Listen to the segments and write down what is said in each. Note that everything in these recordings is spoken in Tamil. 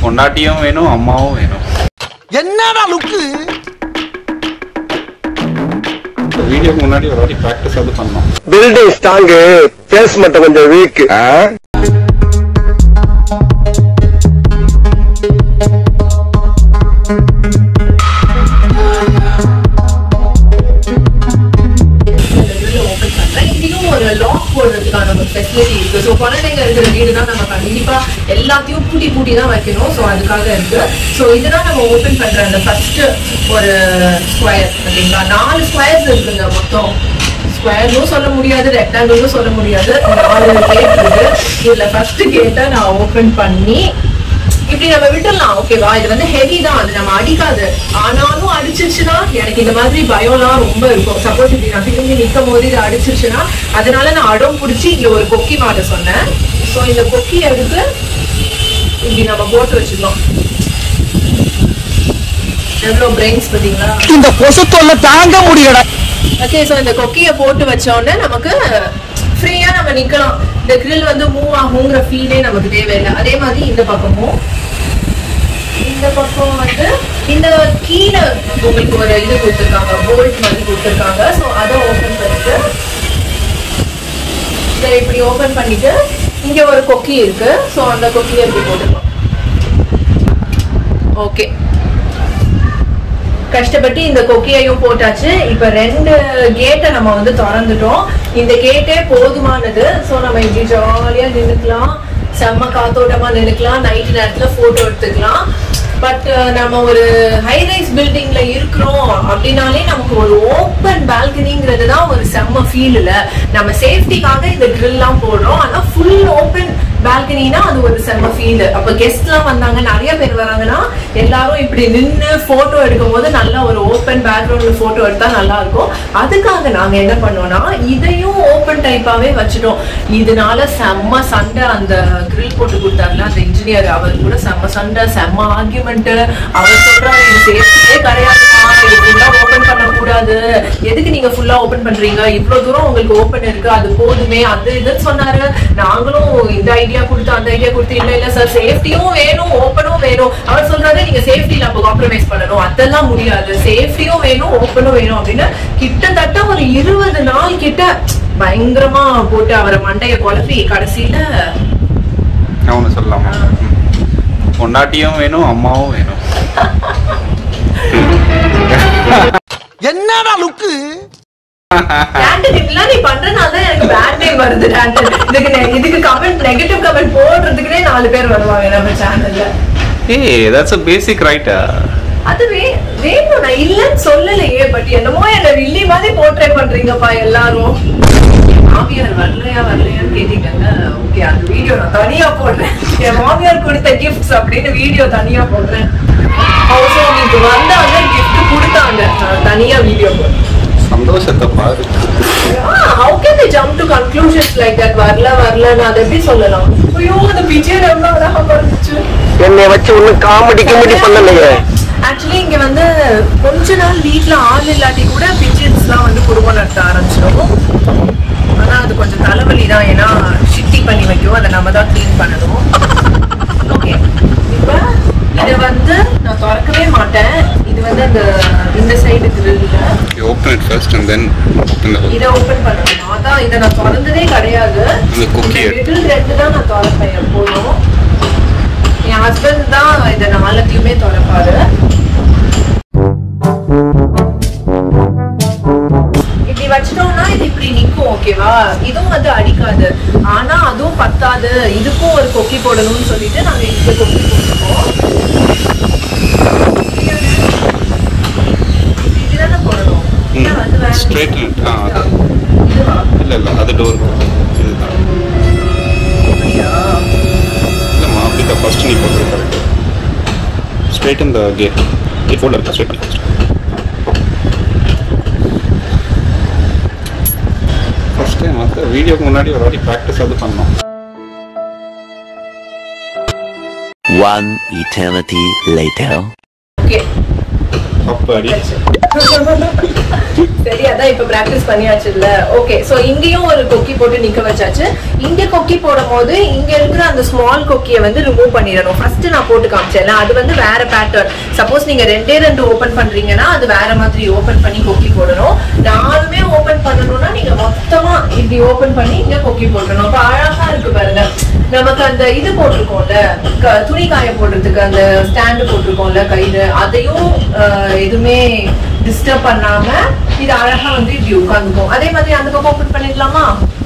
பொண்டாட்டியும் வேணும் அம்மாவும் வேணும் என்னடா லுக்கு வீடியோக்கு முன்னாடி ஒரு வாட்டி ப்ராக்டிஸ் அது பண்ணோம் பில்டிங் ஸ்ட்ராங்கு பேஸ் மட்டும் கொஞ்சம் வீக் ஓபன் பண்றேன் இதுக்கும் ஒரு லாக் போடுறதுக்கான ஒரு ஃபெசிலிட்டி இருக்கு ஸோ குழந்தைங்க இருக்கிற வீடுனா நம்ம கண்டிப்பா எல்லாத்தையும் பூட்டி பூட்டி தான் வைக்கணும் ஸோ அதுக்காக இருக்கு ஸோ இதுதான் நம்ம ஓபன் பண்ற அந்த ஃபர்ஸ்ட் ஒரு ஸ்கொயர் ஓகேங்களா நாலு ஸ்கொயர்ஸ் இருக்குங்க மொத்தம் ஸ்கொயர்னும் சொல்ல முடியாது ரெக்டாங்கிளும் சொல்ல முடியாது நாலு கேட் இருக்கு இதுல ஃபர்ஸ்ட் கேட்டை நான் ஓபன் பண்ணி இப்படி நம்ம விட்டுறலாம் ஓகேவா இது வந்து ஹெவி தான் அது நம்ம அடிக்காது ஆனாலும் அடிச்சிருச்சுன்னா எனக்கு இந்த மாதிரி பயம்லாம் ரொம்ப இருக்கும் சப்போஸ் இப்படி நான் திரும்பி நிற்கும் போது இது அடிச்சிருச்சுன்னா அதனால நான் அடம் பிடிச்சி இங்க ஒரு கொக்கி மாட்ட சொன்னேன் ஸோ இந்த கொக்கி எடுத்து இப்படி நம்ம போட்டு வச்சுக்கலாம் எவ்வளவு பிரெயின்ஸ் பார்த்தீங்களா இந்த கொசு தொல்லை தாங்க முடியல ஓகே ஸோ இந்த கொக்கியை போட்டு வச்ச உடனே நமக்கு ஃப்ரீயா நம்ம நிக்கலாம் இந்த grill வந்து மூவ் ஆகுங்கிற ஃபீலே நமக்கு தேவையில்லை அதே மாதிரி இந்த பக்கமும் இந்த பக்கம் வந்து இந்த கீழே உங்களுக்கு ஒரு இது கொடுத்துருக்காங்க போல்ட் மாதிரி கொடுத்துருக்காங்க ஸோ அதை ஓப்பன் பண்ணிட்டு இதை இப்படி ஓப்பன் பண்ணிட்டு இங்க ஒரு கொக்கி இருக்கு ஸோ அந்த கொக்கியை இப்படி போட்டுக்கலாம் ஓகே கஷ்டப்பட்டு இந்த கொக்கியையும் போட்டாச்சு இப்ப ரெண்டு கேட்டை நம்ம வந்து திறந்துட்டோம் இந்த கேட்டே போதுமானது சோ நம்ம இப்படி ஜாலியா நின்னுக்கலாம் செம்ம காத்தோட்டமா நின்னுக்கலாம் நைட் நேரத்துல போட்டோ எடுத்துக்கலாம் பட் நம்ம ஒரு ஹை ரைஸ் பில்டிங்ல இருக்கிறோம் அப்படின்னாலே நமக்கு ஒரு ஓப்பன் பால்கனிங்கிறது தான் ஒரு செம்ம ஃபீல் இல்ல நம்ம சேஃப்டிக்காக இந்த ட்ரில்லாம் போடுறோம் ஆனா ஃபுல் ஓப்பன் பால்கனினா அது ஒரு செம்ம ஃபீல் அப்ப கெஸ்ட் எல்லாம் வந்தாங்க நிறைய பேர் வராங்கன்னா எல்லாரும் இப்படி நின்னு போட்டோ எடுக்கும் போது நல்லா ஒரு ஓப்பன் பேக்ரவுண்ட்ல போட்டோ எடுத்தா நல்லா இருக்கும் அதுக்காக நாங்க என்ன பண்ணோம்னா இதையும் ஓப்பன் டைப்பாவே வச்சுட்டோம் இதனால செம்ம சண்டை அந்த கிரில் போட்டு கொடுத்தாருல அந்த இன்ஜினியர் அவர் கூட செம்ம சண்டை செம்ம ஆர்கியூமெண்ட் அவர் சொல்றாரு இது சேஃப்டியே கிடையாதுமா இது ஃபுல்லா ஓப்பன் பண்ணக்கூடாது எதுக்கு நீங்க ஃபுல்லா ஓப்பன் பண்றீங்க இவ்வளவு தூரம் உங்களுக்கு ஓப்பன் இருக்கு அது போதுமே அது இதுன்னு சொன்னாரு நாங்களும் இந்த ஐடியா கொடுத்து அந்த ஐடியா கொடுத்து இல்ல இல்ல சார் சேஃப்டியும் வேணும் ஓப்பனும் வேணும் அவர் சொல்றாரு நீங்க சேஃப்டில அப்ப காம்ப்ரமைஸ் பண்ணணும் அதெல்லாம் முடியாது சேஃப்டியும் வேணும் ஓப்பனும் வேணும் அப்படின்னு கிட்டத்தட்ட ஒரு இருபது நாள் கிட்ட பயங்கரமா போட்டு அவரை மண்டைய குழப்பி கடைசியில நான் ஒன்று சொல்லலாமா பொண்டாட்டியும் வேணும் அம்மாவும் வேணும் என்னடா லுக்கு டேண்டன் இப்படிலாம் நீ பண்றதுனால தான் எனக்கு பேட் நேம் வருது டேண்டன் இதுக்கு நெ- இதுக்கு கமெண்ட் நெகட்டிவ் கமெண்ட் போடுறதுக்குனே நாலு பேர் வருவாங்க நம்ம சேனல்ல ஏய் தட்ஸ் அ பேசிக் ரைட்டா அது வே வேணும் நான் இல்லைன்னு சொல்லலையே பட் என்னமோ என்ன வில்லி மாதிரி போர்ட்ரே பண்றீங்கப்பா எல்லாரும் மாமியார் வரலையா வரலையான்னு கேட்டீங்கல்ல ஓகே அந்த வீடியோ நான் தனியா போடுறேன் என் மாமியார் கொடுத்த கிஃப்ட்ஸ் அப்படின்னு வீடியோ தனியா போடுறேன் ஹவுஸ் வார்மிங்க்கு வந்தாங்க gift கொடுத்தாங்க நான் தனியா வீடியோ போடுறேன் சந்தோஷத்தை பாரு how can they jump to conclusions like that வரல வரலன்னு அதை எப்படி சொல்லலாம் ஐயோ அந்த பிக்சர் எவ்வளவு அழகா இருந்துச்சு என்னை வச்சு ஒன்னும் காமெடி கிமெடி பண்ணலையே ஆக்சுவலி இங்க வந்து கொஞ்ச நாள் வீட்ல ஆள் இல்லாட்டி கூட பிஜின்ஸ்லாம் வந்து குடும்பம் நடத்த ஆரம்பிச்சிடும் ஆனா அது கொஞ்சம் தலைவலி தான் ஏன்னா ஷிட்டி பண்ணி வைக்கும் அதை நம்ம தான் க்ளீன் பண்ணணும் ஓகே இப்போ இதை வந்து நான் திறக்கவே மாட்டேன் இது வந்து அந்த இந்த சைடு கிரில்ல you open it first and then open the இதை ஓபன் பண்ணணும் அதான் இதை நான் திறந்ததே கிடையாது இந்த cookie எடு. மிடில் ரெண்டு தான் நான் திறப்பேன் எப்போதும் என் ஹஸ்பண்ட் தான் இதை நாலத்தையுமே திறப்பாரு இப்படி வச்சிட்டோம்னா இது இப்படி நிக்கும் ஓகேவா இதுவும் வந்து அடிக்காது ஆனா அதுவும் பத்தாது இதுக்கும் ஒரு கொக்கி போடணும்னு சொல்லிட்டு நாங்க இந்த கொக்கி போட்டுருக்கோம் இதுதானே போடணும் இல்ல வந்து வேற ஸ்ட்ரைட் ஆ அது இதுவா இல்லை இல்லை அது டோர் இதுதான் அப்படியா இல்லைம்மா அப்படி தான் ஃபர்ஸ்ட் நீ போட்டு கரெக்ட் ஸ்ட்ரைட் இந்த கேட் இது ஃபோல்டர் இருக்கா ஸ்ட்ரைட் பண்ணி ஃபர்ஸ்ட் டைம் வந்து வீடியோக்கு முன்னாடி ஒரு வாட்டி ப்ராக்டிஸ் அது பண்ணோம் One eternity later. ஓகே அப்பாடி சரி அதான் இப்ப பிராக்டிஸ் பண்ணியாச்சு இல்ல ஓகே சோ இங்கேயும் ஒரு கொக்கி போட்டு நிக்க வச்சாச்சு இங்க கொக்கி போடும் போது இங்க இருக்கிற அந்த ஸ்மால் கொக்கிய வந்து ரிமூவ் பண்ணிடணும் ஃபர்ஸ்ட் நான் போட்டு காமிச்சேன்ல அது வந்து வேற பேட்டர்ன் சப்போஸ் நீங்க ரெண்டே ரெண்டு ஓபன் பண்றீங்கன்னா அது வேற மாதிரி ஓபன் பண்ணி கொக்கி போடணும் நாலுமே ஓபன் பண்ணணும்னா நீங்க மொத்தமா இப்படி ஓபன் பண்ணி இங்க கொக்கி போடணும் அப்ப அழகா இருக்கு பாருங்க நமக்கு அந்த இது போட்டிருக்கோம்ல க- துணி காய போடுறதுக்கு அந்த ஸ்டாண்டு போட்டிருக்கோம்ல கயிறு அதையும் அஹ், எதுவுமே டிஸ்டர்ப் பண்ணாம இது அழகா வந்து இப்படி உட்காந்துக்கும் அதே மாதிரி அந்த பக்கம் ஓபன் பண்ணிடலாமா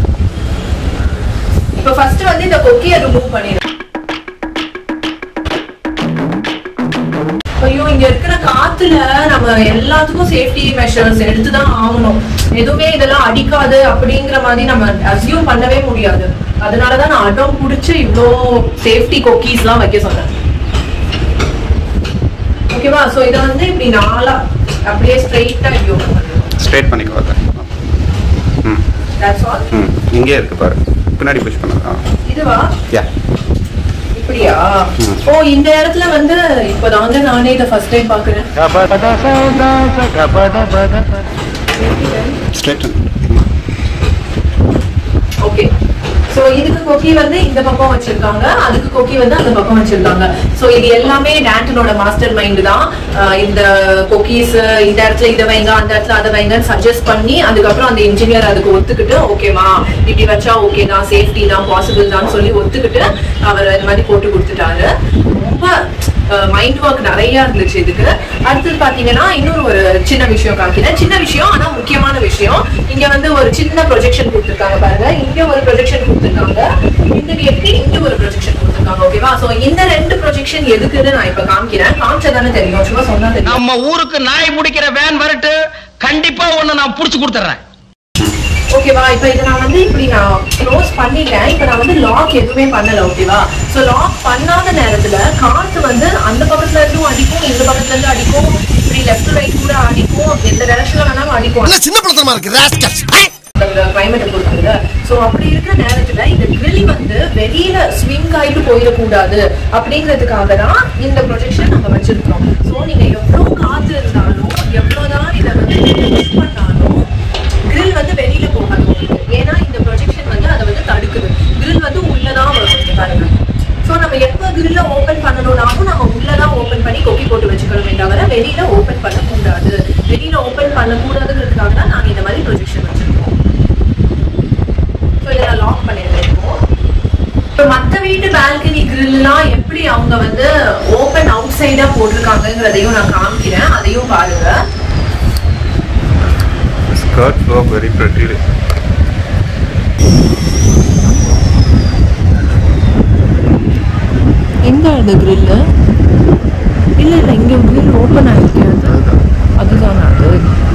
இப்ப ஃபர்ஸ்ட் வந்து இந்த கொக்கியை ரிமூவ் பண்ணிடுறோம் ஐயோ இங்க இருக்கிற காத்துல நம்ம எல்லாத்துக்கும் சேஃப்டி மெஷர்ஸ் எடுத்துதான் ஆகணும் எதுவுமே இதெல்லாம் அடிக்காது அப்படிங்கிற மாதிரி நம்ம அசியூம் பண்ணவே முடியாது அதனாலதான் நான் அடம் புடிச்சு இவ்ளோ சேஃப்டி கொக்கீஸ் எல்லாம் வைக்க சொன்னேன் ஓகேவா சோ இத வந்து இப்படி நாலா அப்படியே ஸ்ட்ரைட்டா இப்படி ஓபன் பண்ணிடுவோம் ஸ்ட்ரைட் பண்ணிக்கோ அதை ம் தட்ஸ் ஆல் ம் இங்கே இருக்கு பாரு பின்னாடி புஷ் பண்ணதா இதுவா யா இப்படியா ம். ஓ இந்த இடத்துல வந்து இப்பதான் வந்து நானே இதை ஃபர்ஸ்ட் டைம் பாக்குறேன் ஸ்ட்ரைட் ஓகே சோ இதுக்கு கொக்கி வந்து இந்த பக்கம் வச்சிருக்காங்க அதுக்கு கொக்கி வந்து அந்த பக்கம் வச்சிருக்காங்க சோ இது எல்லாமே டேண்டனோட மாஸ்டர் மைண்ட் தான் ஆஹ் இந்த கொக்கீஸ் இந்த இடத்துல இதை வைங்க அந்த இடத்துல அதை வைங்கன்னு சஜஸ்ட் பண்ணி அதுக்கப்புறம் அந்த இன்ஜினியர் அதுக்கு ஒத்துக்கிட்டு ஓகேமா இப்படி வச்சா ஓகே தான் சேஃப்டி தான் பாசிபிள் தான் சொல்லி ஒத்துக்கிட்டு அவர் இந்த மாதிரி போட்டு கொடுத்துட்டாரு ரொம்ப மைண்ட் ஒர்க் நிறைய இருந்துச்சு இதுக்கு அடுத்தது பாத்தீங்கன்னா இன்னொரு ஒரு சின்ன விஷயம் காமிக்கிறேன் சின்ன விஷயம் ஆனா முக்கியமான விஷயம் இங்க வந்து ஒரு சின்ன ப்ரொஜெக்ஷன் கொடுத்துருக்காங்க பாருங்க இங்க ஒரு ப்ரொஜெக்ஷன் கொடுத்துருக்காங்க இந்த கேட்டுக்கு இங்க ஒரு ப்ரொஜெக்ஷன் கொடுத்துருக்காங்க ஓகேவா சோ இந்த ரெண்டு ப்ரொஜெக்ஷன் எதுக்குன்னு நான் இப்ப காமிக்கிறேன் காமிச்சதானே தெரியும் சும்மா சொன்னா தெரியும் நம்ம ஊருக்கு நாய் பிடிக்கிற வேன் வரட்டு கண்டிப்பா ஒண்ணு நான் புடிச்சு கொடுத்துறேன் ஓகேவா இப்போ இதை நான் வந்து இப்படி நான் க்ளோஸ் பண்ணிட்டேன் இப்போ நான் வந்து லாக் எதுவுமே பண்ணல ஓகேவா ஸோ லாக் பண்ணாத நேரத்துல காத்து வந்து அந்த பக்கத்துல இருந்தும் அடிக்கும் இந்த பக்கத்துல இருந்து அடிக்கும் இப்படி லெஃப்ட் ரைட் கூட அடிக்கும் எந்த டைரக்ஷன்ல வேணாலும் அடிக்கும் சின்ன படத்தமா இருக்கு ராஸ்கல்ஸ் கிளைமேட் பொறுத்தது சோ அப்படி இருக்கிற நேரத்துல இந்த grill வந்து வெளியில ஸ்விங் ஆயிட்டு போயிடக்கூடாது அப்படிங்கிறதுக்காக தான் இந்த ப்ரொஜெக்ஷன் நம்ம வச்சிருக்கோம் சோ நீங்க எவ்வளவு காத்து இருந்தாலும் எவ்வளவுதான் இதை வந்து push பண்ணாலும் grill வந்து வெளியில போகாது உங்களுக்கு. ஏன்னா இந்த ப்ரொஜெக்ஷன் வந்து அதை வந்து தடுக்குது grill வந்து உள்ளதான் வரும் இங்க பாருங்க சோ நம்ம எப்ப grill ஓபன் பண்ணணும்னாலும் நம்ம உள்ளதான் ஓபன் பண்ணி கொக்கி போட்டு வச்சுக்கணுமே தவிர வெளியில ஓபன் பண்ணக்கூடாது வெளியில ஓபன் பண்ணக்கூடாதுங்கிறதுக்காக தான் நாங்க இந்த மாதிரி ப்ரொஜெக்ஷன் வச்சிருக்கோம் ஸோ இதை நான் லாக் பண்ணிடுறேன் இப்போ இப்போ மற்ற வீட்டு பால்கனி கிரில்லாம் எப்படி அவங்க வந்து ஓப்பன் அவுட் சைடா போட்டிருக்காங்கங்கிறதையும் நான் காமிக்கிறேன் அதையும் பாருங்க ஸ்கர்ட் ஃப்ளோ வெரி ப்ரெட்டி எங்க அந்த கிரில் இல்ல இல்ல இங்க கிரில் ஓப்பன் ஆயிருக்கு அது அதுதான் அது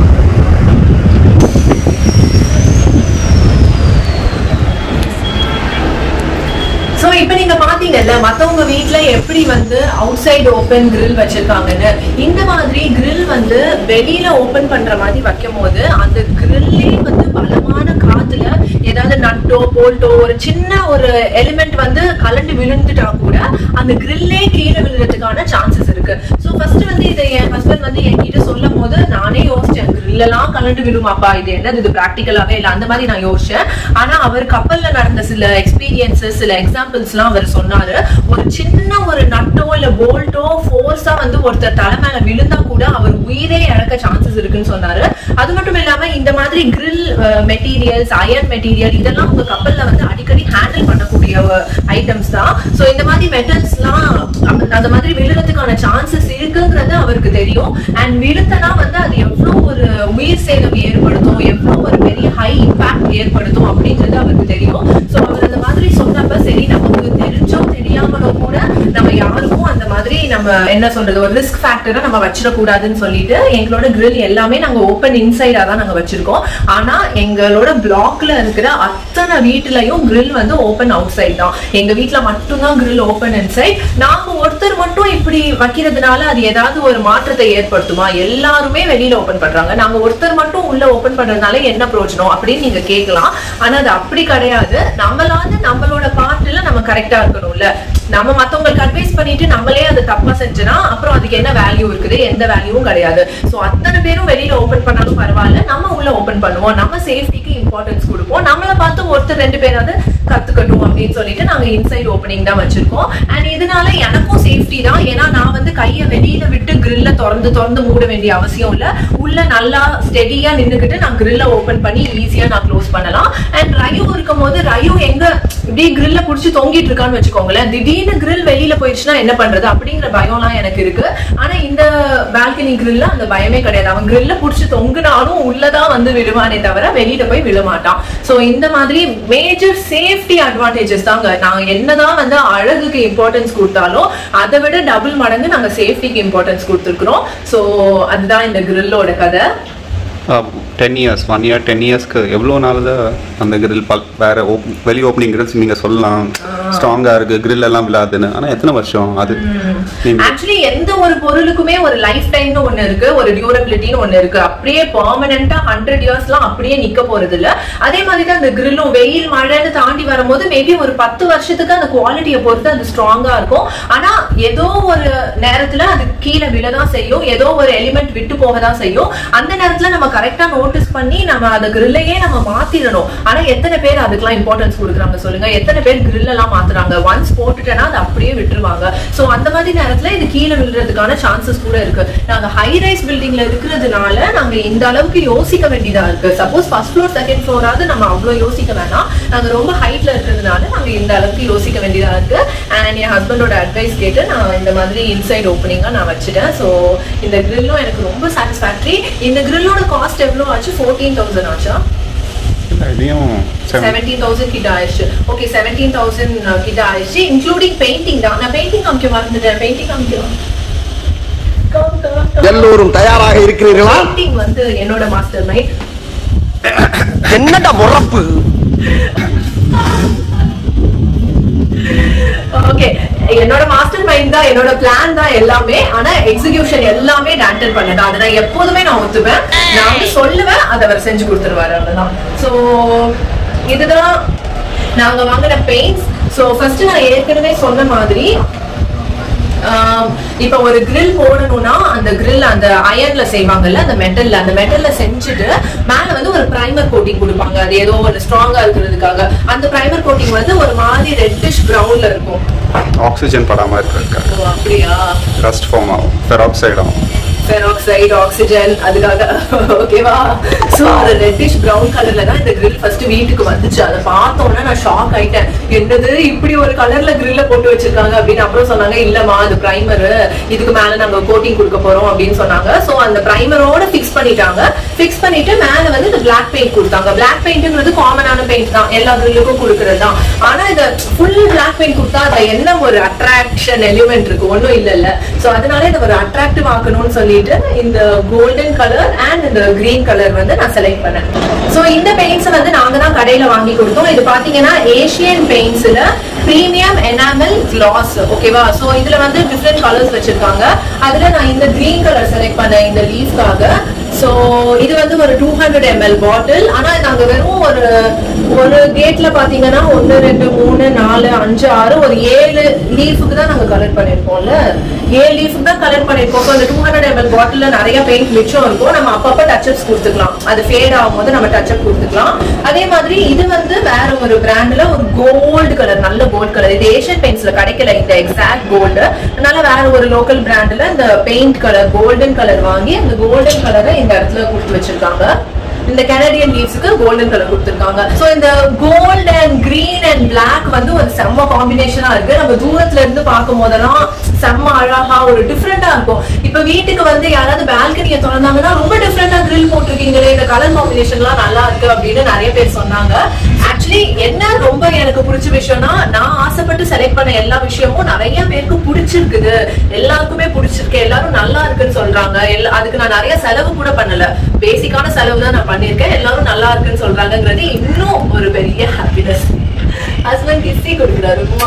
சோ இப்போ நீங்க பாத்தீங்கல்ல மத்தவங்க வீட்ல எப்படி வந்து அவுட் சைடு ஓபன் grill வச்சிருக்காங்கன்னு இந்த மாதிரி grill வந்து வெளியில ஓபன் பண்ற மாதிரி வைக்கும் போது அந்த கிரில்லே வந்து பலமான காத்துல ஏதாவது நட்டோ போல்ட்டோ ஒரு சின்ன ஒரு எலிமெண்ட் வந்து கலண்டு விழுந்துட்டா கூட அந்த கிரில்லே கீழே விழுறதுக்கான சான்சஸ் இருக்கு சோ ஃபர்ஸ்ட் வந்து இதை என் ஹஸ்பண்ட் வந்து என்கிட்ட சொல்லும் போது நானே யோசிச்சேன் grill எல்லாம் கலண்டு விழுமாப்பா இது என்னது இது பிராக்டிக்கலாவே இல்ல அந்த மாதிரி நான் யோசிச்சேன் ஆனா அவர் கப்பல்ல நடந்த சில எக்ஸ்பீரியன்சஸ் சில எக்ஸாம்பிள்ஸ்லாம் அவர் சொன்னாரு ஒரு சின்ன ஒரு நட்டோ இல்ல போல்ட்டோ ஃபோர்ஸா வந்து ஒருத்தர் தலை மேல விழுந்தா கூட அவர் உயிரே இழக்க சான்சஸ் இருக்குன்னு சொன்னாரு அது மட்டும் இல்லாம இந்த மாதிரி கிரில் மெட்டீரியல்ஸ் அயர்ன் மெட்டீரியல் இதெல்லாம் உங்க கப்பல்ல வந்து அடிக்கடி ஹேண்டில் பண்ணக்கூடிய ஐட்டம்ஸ் தான் சோ இந்த மாதிரி மெட்டல்ஸ்லாம் அந்த மாதிரி விழுறதுக்கான சான்சஸ் இருக்குங்கிறது அவருக்கு தெரியும் அண்ட் விழுந்தனா வந்து அது எவ்வளவு ஒரு உயிர் சேதம் ஏற்படுத்தும் எவ்வளவு ஒரு பெரிய ஹை இம்பாக்ட் ஏற்படுத்தும் அப்படிங்கிறது அவருக்கு தெரியும் சோ அவர் அந்த மாதிரி சொன்னப்ப சரி நமக்கு தெரிஞ்சோ தெரியாமலோ கூட நம்ம யாருக்கும் அந்த மாதிரி நம்ம என்ன சொல்றது ஒரு ரிஸ்க் ஃபேக்டரை நம்ம வச்சிடக்கூடாதுன்னு சொல்லிட்டு எங்களோட grill எல்லாமே நாங்க ஓப்பன் இன்சைடா தான் நாங்க வச்சிருக்கோம் ஆனா எங்களோட பிளாக்ல இருக்கிற அத்தனை வீட்டுலயும் grill வந்து ஓப்பன் அவுட் சைட் தான் எங்க வீட்ல மட்டும்தான் grill ஓப்பன் இன்சைட் நாங்க ஒருத்தர் மட்டும் இப்படி வைக்கிறதுனால அது ஏதாவது ஒரு மாற்றத்தை ஏற்படுத்துமா எல்லாருமே வெளியில ஓபன் பண்றாங்க நாங்க ஒருத்தர் மட்டும் உள்ள ஓபன் பண்றதுனால என்ன பிரயோஜனம் அப்படின்னு நீங்க கேட்கலாம் ஆனா அது அப்படி கிடையாது நம்மளாவது நம்மளோட பார்ட்ல நம்ம கரெக்டா இருக்கணும்ல நம்ம மத்தவங்களுக்கு அட்வைஸ் பண்ணிட்டு நம்மளே அதை தப்பா தப்பா செஞ்சேன்னா அப்புறம் அதுக்கு என்ன வேல்யூ இருக்குது எந்த வேல்யூவும் கிடையாது சோ அத்தனை பேரும் வெளியில ஓபன் பண்ணாலும் பரவாயில்ல நம்ம உள்ள ஓபன் பண்ணுவோம் நம்ம சேஃப்டிக்கு இம்பார்ட்டன்ஸ் கொடுப்போம் நம்மள பார்த்து ஒருத்தர் ரெண்டு பேராவது கத்துக்கட்டும் அப்படின்னு சொல்லிட்டு நாங்க இன்சைட் ஓப்பனிங் தான் வச்சிருக்கோம் அண்ட் இதனால எனக்கும் சேஃப்டி தான் ஏன்னா நான் வந்து கையை வெளியில விட்டு கிரில்ல திறந்து திறந்து மூட வேண்டிய அவசியம் இல்ல உள்ள நல்லா ஸ்டெடியா நின்னுக்கிட்டு நான் கிரில்ல ஓபன் பண்ணி ஈஸியா நான் க்ளோஸ் பண்ணலாம் அண்ட் ரயு இருக்கும் போது ரயு எங்க இப்படி கிரில்ல புடிச்சு தொங்கிட்டு இருக்கான்னு வச்சுக்கோங்களேன் திடீர்னு கிரில் வெளியில போயிடுச்சுன்னா என்ன பண்றது அப்படிங்கிற பயம்லாம் எனக்கு இருக்கு ஆனா இந்த பால்கனி கிரில்ல அந்த பயமே கிடையாது அவன் கிரில்ல புடிச்சு தொங்குனாலும் உள்ளதான் வந்து விழுவானே தவிர வெளியில போய் விழமாட்டான் சோ இந்த மாதிரி மேஜர் சேஃப்டி அட்வான்டேஜஸ் தாங்க நாங்க என்னதான் வந்து அழகுக்கு இம்பார்ட்டன்ஸ் கொடுத்தாலும் அதை விட டபுள் மடங்கு நாங்க சேஃப்டிக்கு இம்பார்ட்டன்ஸ் கொடுத்துருக்குறோம் சோ அதுதான் இந்த கிரில்லோட கதை ten years one year ten இயர்ஸ்க்கு எவ்வளோ நாள் தான் அந்த கிரில் பல் வேற ஓப் வெளி ஓப்பனிங் கிரில்ஸ் நீங்கள் சொல்லலாம் ஸ்ட்ராங்காக இருக்கு grill எல்லாம் விழாதுன்னு ஆனால் எத்தனை வருஷம் அது நீங்க- ஆக்சுவலி எந்த ஒரு பொருளுக்குமே ஒரு லைஃப் டைம்னு ஒண்ணு இருக்கு ஒரு டியூரபிலிட்டின்னு ஒண்ணு இருக்கு அப்படியே பெர்மனண்டா ஹண்ட்ரட் இயர்ஸ்லாம் அப்படியே நிக்க போறது இல்ல அதே மாதிரி தான் அந்த கிரில்லும் வெயில் மழைன்னு தாண்டி வரும்போது மேபி ஒரு பத்து வருஷத்துக்கு அந்த குவாலிட்டியை பொறுத்து அது ஸ்ட்ராங்கா இருக்கும் ஆனா ஏதோ ஒரு நேரத்துல அது கீழே விழதான் செய்யும் ஏதோ ஒரு எலிமெண்ட் விட்டு போக தான் செய்யும் அந்த நேரத்துல நம்ம கரெக்டா நோட்டீஸ் பண்ணி நம்ம அந்த கிரில்லையே நம்ம மாத்திடணும் ஆனா எத்தனை பேர் அதுக்கெல்லாம் இம்பார்ட்டன்ஸ் கொடுக்குறாங்க சொல்லுங்க எத்தனை பேர் grill எல்லாம் மாத்துறாங்க ஒன்ஸ் போட்டுட்டேன்னா அது அப்படியே விட்டுருவாங்க சோ அந்த மாதிரி நேரத்துல இது கீழே விழுறதுக்கான சான்சஸ் கூட இருக்கு நாங்க ஹை ரைஸ் பில்டிங்ல இருக்கிறதுனால நாங்க இந்த அளவுக்கு யோசிக்க வேண்டியதா இருக்கு சப்போஸ் ஃபர்ஸ்ட் ஃப்ளோர் செகண்ட் ஃப்ளோராவது நம்ம அவ்வளவு யோசிக்க வேணாம் நாங்க ரொம்ப ஹைட்ல இருக்கிறதுனால நாங்க இந்த அளவுக்கு யோசிக்க வேண்டியதா இருக்கு அண்ட் என் ஹஸ்பண்டோட அட்வைஸ் கேட்டு நான் இந்த மாதிரி இன்சைட் ஓப்பனிங்கா நான் வச்சுட்டேன் சோ இந்த கிரில்லும் எனக்கு ரொம்ப சாட்டிஸ்ஃபேக்டரி இந்த கிரில்லோட காஸ்ட் எவ்வளவு ஆச்சு ஃபோர்டீன் தௌசண்ட் ஆச்சா இல்ல, இதையும் seven- செவன்டீன் தௌசண்ட் கிட்ட ஆயிடுச்சு ஓகே செவன்டீன் தௌசண்ட் கிட்ட ஆயிடுச்சு இன்க்ளூடிங் பெயிண்டிங் தான் நான் பெயிண்டிங் காமிக்க மறந்துட்டேன் பெயிண்டிங் காமிக்கலாம் எல்லோரும் தயாராக இருக்கிறீர்களா பெயிண்டிங் வந்து என்னோட மாஸ்டர் மைண்ட் என்னடா முறப்பு ஓகே என்னோட மாஸ்டர் மைண்ட் தான் என்னோட பிளான் தான் எல்லாமே ஆனா எக்ஸிகியூஷன் எல்லாமே டேண்டல் பண்ணது அதை நான் எப்போதுமே நான் ஒத்துப்பேன் நான் வந்து சொல்லுவேன் அதை அவர் செஞ்சு கொடுத்துருவாரு அவ்வளவுதான் சோ இதுதான் நாங்க வாங்கின பெயிண்ட்ஸ் சோ ஃபர்ஸ்ட் நான் ஏற்கனவே சொன்ன மாதிரி ஆஹ் இப்ப ஒரு grill போடணும்னா அந்த grill அந்த அயர்ல செய்வாங்கல்ல அந்த மெட்டல்ல அந்த மெட்டல்ல செஞ்சுட்டு மேல வந்து ஒரு பிரைமர் கோட்டிங் கொடுப்பாங்க அது ஏதோ ஒரு ஸ்ட்ராங்கா இருக்கிறதுக்காக அந்த பிரைமர் கோட்டிங் வந்து ஒரு மாதிரி ரெட்டிஷ் பிரவுன்ல இருக்கும் ஆக்சிஜன் படாமல் இருக்கிறதுக்காக ஓ அப்படியா ரஸ்ட் ஃபார்ம் ஆகும் பெராக்சைட் ஆகும் பெராக்சைடு ஆக்சிஜன் அதுக்காக ஓகேவா சோ அது ரெட்டிஷ் பிரவுன் கலர்ல தான் இந்த grill ஃபர்ஸ்ட் வீட்டுக்கு வந்துச்சு அதை பார்த்தோன்னே நான் ஷாக் ஆயிட்டேன் என்னது இப்படி ஒரு கலர்ல கிரில்ல போட்டு வச்சிருக்காங்க அப்படின்னு அப்புறம் சொன்னாங்க இல்லம்மா அது பிரைமர் இதுக்கு மேல நாங்க கோட்டிங் கொடுக்க போறோம் அப்படின்னு சொன்னாங்க சோ அந்த பிரைமரோட ஃபிக்ஸ் பண்ணிட்டாங்க ஃபிக்ஸ் பண்ணிட்டு மேல வந்து இந்த பிளாக் பெயிண்ட் கொடுத்தாங்க பிளாக் பெயிண்ட்ங்கிறது காமனான பெயிண்ட் தான் எல்லா கிரில்லுக்கும் கொடுக்கறது தான் ஆனா இத ஃபுல் பிளாக் பெயிண்ட் கொடுத்தா அதுல என்ன ஒரு அட்ராக்ஷன் எலிமெண்ட் இருக்கு ஒண்ணும் இல்ல இல்ல சோ அதனால இதை ஒரு அட்ராக்டிவ் ஆக்கணும்னு சொல்லிட்டு இந்த கோல்டன் கலர் அண்ட் இந்த கிரீன் கலர் வந்து நான் செலக்ட் பண்ணேன் சோ இந்த பெயிண்ட்ஸ் வந்து நாங்க தான் கடையில வாங்கி கொடுத்தோம் இது பாத்தீங்கன்னா ஏசியன் பெயிண்ட்ஸ்ல பிரீமியம் எனாமல் கிளாஸ் ஓகேவா சோ இதுல வந்து டிஃப்ரெண்ட் கலர்ஸ் வச்சிருக்காங்க அதுல நான் இந்த கிரீன் கலர் செலக்ட் பண்ணேன் இந்த லீஃப்காக சோ இது வந்து ஒரு டூ ஹண்ட்ரட் எம்எல் பாட்டில் ஆனா நாங்க வெறும் ஒரு ஒரு கேட்ல பாத்தீங்கன்னா ஒன்னு ரெண்டு மூணு நாலு அஞ்சு ஆறு ஒரு ஏழு லீஃபுக்கு தான் நாங்க கலர் பண்ணிருப்போம்ல ஏழு லீஃபுக்கு தான் கலர் பண்ணிருப்போம் So, அந்த டூ ஹண்ட்ரட் எம்எல் பாட்டில்ல நிறைய பெயிண்ட் மிச்சம் இருக்கும் நம்ம அப்பப்ப டச்சப்ஸ் கொடுத்துக்கலாம் அது ஃபேட் ஆகும் போது நம்ம டச்சப் கொடுத்துக்கலாம் அதே மாதிரி இது வந்து வேற ஒரு பிராண்ட்ல ஒரு கோல்டு கலர் நல்ல கோல்டு கலர் இது ஏஷியன் பெயிண்ட்ஸ்ல கிடைக்கல இந்த எக்ஸாக்ட் கோல்டு அதனால வேற ஒரு லோக்கல் பிராண்ட்ல இந்த பெயிண்ட் கலர் கோல்டன் கலர் வாங்கி அந்த கோல்டன் கலரை இந்த இடத்துல கொடுத்து வச்சிருக்காங்க இந்த கனடியன் லீவ்ஸ்க்கு கோல்டன் கலர் கொடுத்திருக்காங்க சோ இந்த gold and green and Black வந்து ஒரு செம்ம காம்பினேஷனா இருக்கு நம்ம தூரத்துல இருந்து பார்க்கும் போதெல்லாம் செம்ம அழகா ஒரு டிஃப்ரெண்டா இருக்கும் இப்ப வீட்டுக்கு வந்து யாராவது பால்கனியை திறந்தாங்கன்னா ரொம்ப டிஃப்ரெண்டா grill போட்டிருக்கீங்களே இந்த கலர் காம்பினேஷன்லாம் நல்லா இருக்கு அப்படின்னு நிறைய பேர் சொன்னாங்க ஆக்சுவலி என்ன ரொம்ப எனக்கு பிடிச்ச விஷயம்னா நான் ஆசைப்பட்டு செலக்ட் பண்ண எல்லா விஷயமும் நிறைய பேருக்கு பிடிச்சிருக்குது எல்லாருக்குமே பிடிச்சிருக்கு எல்லாரும் நல்லா இருக்குன்னு சொல்றாங்க எல்லா- அதுக்கு நான் நிறைய செலவு கூட பண்ணல பேசிக்கான செலவு தான் நான் பண்ணிருக்கேன் எல்லாரும் நல்லா இருக்குன்னு சொல்றாங்கங்கிறது இன்னும் ஒரு பெரிய ஹாப்பினஸ் ஹஸ்பண்ட் கிஸ்டி கொடுக்குறாரு உமா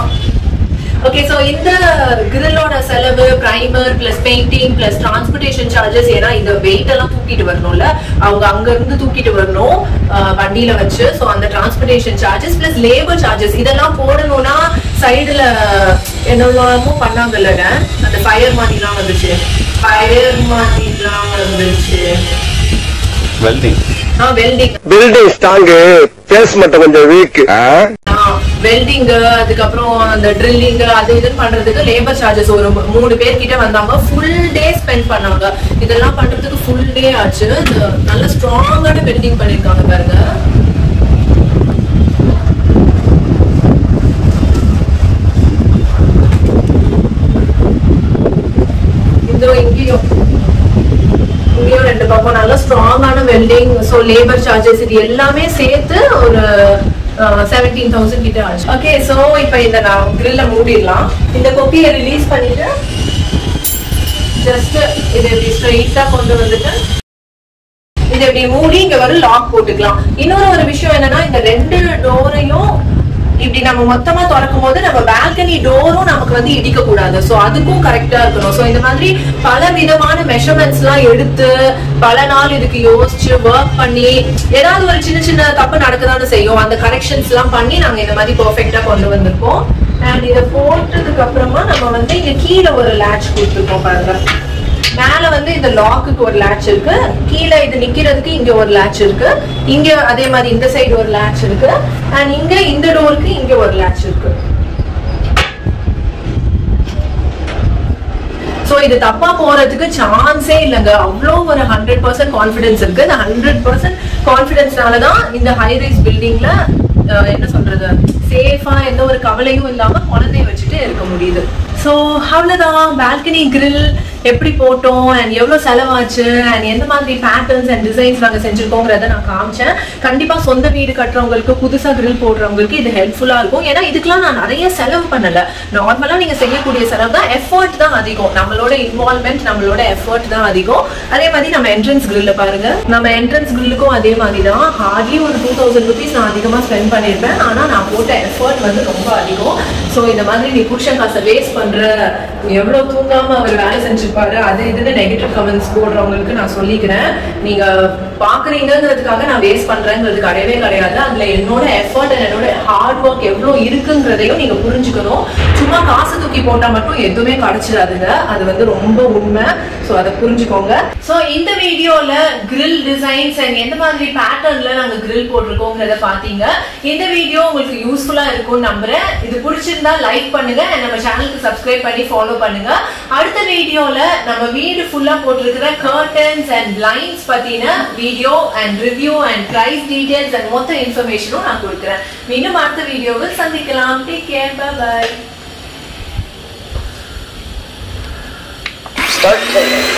ஓகே சோ இந்த கிரில்லோட செலவு primer plus painting plus transportation charges ஏன்னா இந்த வெயிட் எல்லாம் தூக்கிட்டு வரணும்ல அவங்க அங்க இருந்து தூக்கிட்டு வரணும் ஆஹ் வண்டியில வச்சு சோ அந்த transportation charges plus labour charges இதெல்லாம் போடணும்னா சைடுல என்னெல்லாமோ பண்ணாங்கல்லங்க அந்த ஃபயர் மாதிரிலாம் வந்துச்சு ஃபயர் மாதிரிலாம் வந்துச்சு வெல்டிங் ஆ வெல்டிங் பில்டிங் ஸ்ட்ராங்கு பேஸ் மட்டும் கொஞ்சம் வீக் வெல்டிங் அதுக்கப்புறம் அந்த ட்ரில்லிங் அது இது பண்றதுக்கு லேபர் சார்ஜஸ் ஒரு மூணு பேர் கிட்ட வந்தாங்க ஃபுல் டே ஸ்பெண்ட் பண்ணாங்க இதெல்லாம் பண்றதுக்கு ஃபுல் டே ஆச்சு இது நல்ல ஸ்ட்ராங்கான வெல்டிங் பண்ணிருக்காங்க பாருங்க இதோ இங்கேயும் இங்கேயும் ரெண்டு பக்கம் நல்ல ஸ்ட்ராங்கான வெல்டிங் ஸோ லேபர் சார்ஜஸ் இது எல்லாமே சேர்த்து ஒரு செவன்டீன் தௌசண்ட் கிட்ட ஆச்சு ஓகே ஸோ இப்போ இந்த நான் கிரில்ல மூடிடலாம் இந்த கொக்கியை ரிலீஸ் பண்ணிட்டு ஜஸ்ட் இதை இப்படி ஸ்ட்ரைட்டா கொண்டு வந்துட்டு இதை இப்படி மூடி இங்க ஒரு லாக் போட்டுக்கலாம் இன்னொரு ஒரு விஷயம் என்னன்னா இந்த ரெண்டு டோரையும் இப்படி நம்ம மொத்தமா திறக்கும் போது நம்ம பால்கனி டோரும் நமக்கு வந்து இடிக்க கூடாது சோ அதுக்கும் கரெக்டா இருக்கணும் சோ இந்த மாதிரி பல விதமான மெஷர்மெண்ட்ஸ் எல்லாம் எடுத்து பல நாள் இதுக்கு யோசிச்சு ஒர்க் பண்ணி ஏதாவது ஒரு சின்ன சின்ன தப்பு நடக்கதானே செய்யும் அந்த கரெக்ஷன்ஸ் எல்லாம் பண்ணி நாங்க இந்த மாதிரி பெர்ஃபெக்ட்டா கொண்டு வந்திருக்கோம் அண்ட் இதை போட்டதுக்கு அப்புறமா நம்ம வந்து இங்க கீழே ஒரு லேட்ச் கொடுத்துருக்கோம் பாருங்க மேல வந்து இந்த லாக்குக்கு ஒரு லேட்ச் இருக்கு கீழே இது நிக்கிறதுக்கு இங்க ஒரு லேட்ச் இருக்கு இங்க அதே மாதிரி இந்த சைடு ஒரு லேட்ச் இருக்கு அண்ட் இங்க இந்த டோருக்கு இங்க ஒரு லேட்ச் இருக்கு சோ இது தப்பா போறதுக்கு சான்ஸே இல்லைங்க அவ்வளோ ஒரு ஹண்ட்ரட் பர்சன்ட் கான்ஃபிடன்ஸ் இருக்கு இந்த ஹண்ட்ரட் பர்சன்ட் கான்ஃபிடன்ஸ்னால தான் இந்த ஹை ரைஸ் பில்டிங்ல என்ன சொல்றது சேஃபா எந்த ஒரு கவலையும் இல்லாம குழந்தைய வச்சுட்டு இருக்க முடியுது ஸோ அவ்வளோதான் பால்கனி grill எப்படி போட்டோம் அண்ட் எவ்வளோ செலவாச்சு அண்ட் எந்த மாதிரி பேட்டர்ன்ஸ் அண்ட் டிசைன்ஸ் நாங்கள் செஞ்சுருக்கோங்கிறத நான் காமிச்சேன் கண்டிப்பாக சொந்த வீடு கட்டுறவங்களுக்கு புதுசாக grill போடுறவங்களுக்கு இது ஹெல்ப்ஃபுல்லாக இருக்கும் ஏன்னா இதுக்கெல்லாம் நான் நிறைய செலவு பண்ணல நார்மலாக நீங்கள் செய்யக்கூடிய செலவு தான் எஃபர்ட் தான் அதிகம் நம்மளோட இன்வால்மெண்ட் நம்மளோட எஃபர்ட் தான் அதிகம் அதே மாதிரி நம்ம என்ட்ரன்ஸ் grill பாருங்க நம்ம என்ட்ரன்ஸ் கிரில்லுக்கும் அதே மாதிரி தான் ஹார்ட்லி ஒரு டூ தௌசண்ட் ருபீஸ் நான் அதிகமாக ஸ்பெண்ட் பண்ணியிருப்பேன் ஆனால் நான் போட்ட எஃபர்ட் வந்து ரொம்ப அதிகம் ஸோ இந்த மாதிரி நீ புருஷன் காசை வேஸ்ட் பண்ற நீ எவ்வளோ தூங்காம அவர் வேலை செஞ்சிருப்பாரு அது இதுன்னு நெகட்டிவ் கமெண்ட்ஸ் போடுறவங்களுக்கு நான் சொல்லிக்கிறேன் நீங்க பாக்குறீங்கிறதுக்காக நான் வேஸ்ட் பண்றேங்கிறது கிடையவே கிடையாது அதுல என்னோட எஃபர்ட் அண்ட் என்னோட ஹார்ட் ஒர்க் எவ்வளோ இருக்குங்கிறதையும் நீங்க புரிஞ்சுக்கணும் சும்மா காசு தூக்கி போட்டா மட்டும் எதுவுமே கிடைச்சிடாதுங்க அது வந்து ரொம்ப உண்மை ஸோ அதை புரிஞ்சுக்கோங்க ஸோ இந்த வீடியோல grill டிசைன்ஸ் அண்ட் எந்த மாதிரி பேட்டர்ன்ல நாங்க grill போட்டிருக்கோங்கிறத பாத்தீங்க இந்த வீடியோ உங்களுக்கு யூஸ்ஃபுல்லா இருக்கும்னு நம்புறேன் இது பிடிச்சிருந்தா லைக் பண்ணுங்க and நம்ம சேனலுக்கு சப்ஸ்கிரைப் பண்ணி ஃபாலோ பண்ணுங்க அடுத்த வீடியோல நம்ம வீடு ஃபுல்லா போட்டிருக்கிற கர்டன்ஸ் அண்ட் லைன்ஸ் பத்தின video and review and price details and மொத்த இன்ஃபர்மேஷனும் நான் கொடுக்குறேன் மீண்டும் அடுத்த வீடியோவில் சந்திக்கலாம் டேக் கேர் பை Start.